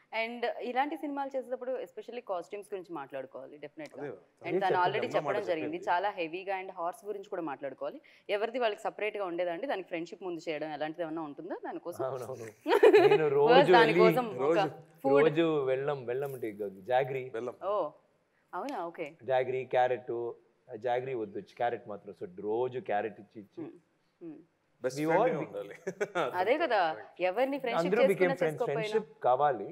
And ఇలాంటి సినిమాలు చేసేటప్పుడు ఎస్పెషల్లీ కాస్ట్యూమ్స్ గురించి మాట్లాడుకోవాలి డెఫినెట్ గా అదే, అండ్ అదే తను ఆల్రెడీ చెప్తున్నా, చెప్పడం మాట జరిగింది చెప్పింది. చాలా హెవీగా అండ్ హార్స్ గురించి కూడా మాట్లాడుకోవాలి ఎవరిది వాళ్ళకి separate గా ఉండేదండి దానికి ఫ్రెండ్షిప్ ముందు చేయడం ఎలాంటిది ఏమన్నా ఉంటుందా దానికోసం అవునవును నేను First రోజు దానికోసం వెళ్ళి ఒక రోజు- ఫుడ్ రోజు వెళ్ళం వెళ్ళం అంటే జాగ్రీ బెల్లం ఓ అవునా ఓకే జాగ్రీ క్యారెట్ జాగ్రీ వద్దు క్యారెట్ మాత్రం సో రోజు క్యారెట్ ఇచ్చి ఇచ్చి బెస్ట్ We ఫ్రెండ్ all- ఉండాలి అదే కదా ఎవరిని ఫ్రెండ్షిప్ అందరూ బికేమ్ చేసుకున్నా ఫ్రెండ్స్ చేసుకోకపోయినా ఫ్రెండ్షిప్ కావాలి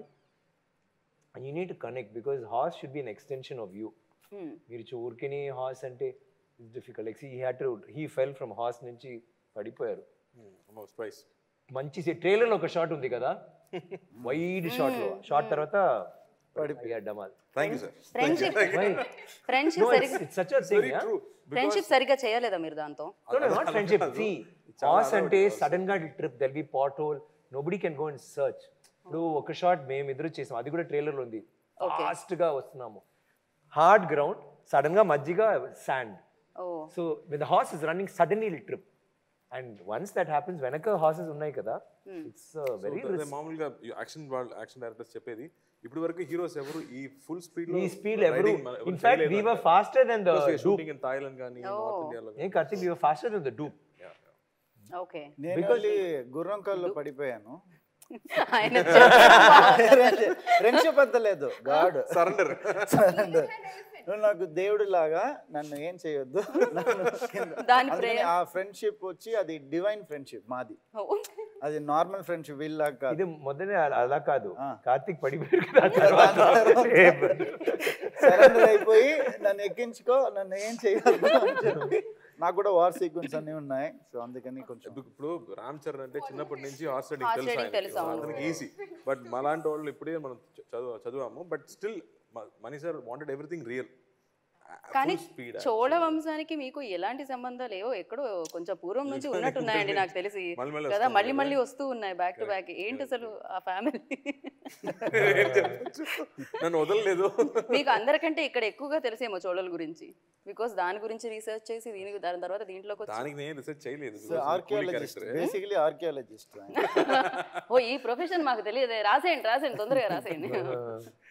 you need to connect because horse should be an extension of you Hmm. మీరు చూ- ఊరికేనే హార్స్ అంటే it's difficult like he had to he fell from horse నుంచి పడిపోయారు స్పైస్ మంచి ట్రైలర్ లో ఒక షాట్ ఉంది కదా వైడ్ షాట్ లో షాట్ తర్వాత పడిపోయాడు డమాల్ thank you sir friendship Why? Friendship No, సరిగ్గా it's, it's such a thing, very yeah? True friendship సరిగ్గా చేయలేదా మీరు దాంతో No, no, not friendship. See, horse అంటే సడన్ గా trip there'll be pothole nobody can go and search ఇప్పుడు ఒక shot మేము ఎదురు చేసాం అది కూడా ట్రైలర్ లో ఉంది ఫాస్ట్ గా వస్తున్నాము హార్డ్ గ్రౌండ్ సడన్ గా మధ్యగా sand oh so with horse is running suddenly trip and once that happens వెనక హార్సెస్ ఉన్నాయి కదా ఇట్స్ వెరీ అదే మామూలుగా యాక్షన్ వాళ్ళు యాక్షన్ డైరెక్టర్స్ చెప్పేది ఇప్పుడు వరకు హీరోస్ ఎవరు ఈ ఫుల్ స్పీడ్ ఈ స్పీడ్ ఎవరు in fact we were faster than the dupe shooting in Thailand కానీ నార్త్ ఇండియాలో ఏం Karthik we were faster than the dupe okay నేను వెళ్ళి గుర్రం కాల్లో పడిపోయాను ఆయన ఫ్రెండ్షిప్ అంత లేదు గాడ్ సరెండర్ నువ్వు నాకు దేవుడి లాగా నన్ను ఏం చేయొద్దు నన్ను కింద- దాని అందుకని ఆ ఫ్రెండ్షిప్ వచ్చి అది డివైన్ ఫ్రెండ్షిప్ మాది అది నార్మల్ ఫ్రెండ్షిప్ వీళ్ళలాగా కాదు ఇది మొదలే అలా- అలా కాదు ఆ. కార్తిక్ పడిపోయాడు కదా తర్వాత సరెండర్ అయిపోయి నన్ను ఎక్కించుకో నన్ను ఏం చేయొద్దు అని చెప్పి నాకు కూడా వార్ సీక్వెన్స్ అన్ని ఉన్నాయి సో అందుకని కొంచెం ఇప్పుడు రామ్ చరణ్ అంటే చిన్నప్పటి నుంచి హార్స్ రైడింగ్ Horse తెలుసు riding ఆయనకి. తెలుసు, అవును. అతనికి ఈజీ బట్ మాలాంటి వాళ్ళు ఇప్పుడే మనం చ- చదువు చదివాము but still money sir wanted everything real కానీ స్పీడ్ చోళ వంశానికి మీకు ఎలాంటి సంబంధాలు ఏవో ఎక్కడో కొంచెం పూర్వం నుంచి ఉన్నట్టున్నాయండి నాకు తెలిసి మళ్ళీ మళ్ళీ కదా వస్తూ మళ్ళీ ఉంటాయి మళ్ళీ వస్తూ ఉన్నాయి బ్యాక్ టు బ్యాక్ ఏంటి అసలు ఆ ఫ్యామిలీ నన్ను వదలలేదు మీకు అందరికంటే ఇక్కడ ఎక్కువగా తెలిసేమో చోళల గురించి బికాస్ దాని గురించి రీసెర్చ్ చేసి దీనికి దాని తర్వాత దీంట్లోకి వచ్చి దానికి నేను రీసెర్చ్ చేయలేదు ఆర్కియాలజిస్ట్ బేసికలీ ఆర్కియాలజిస్ట్ ఓ ఈ ప్రొఫెషన్ మాకు తెలియదే రాసేయండి రాసేయండి తొందరగా రాసేయండి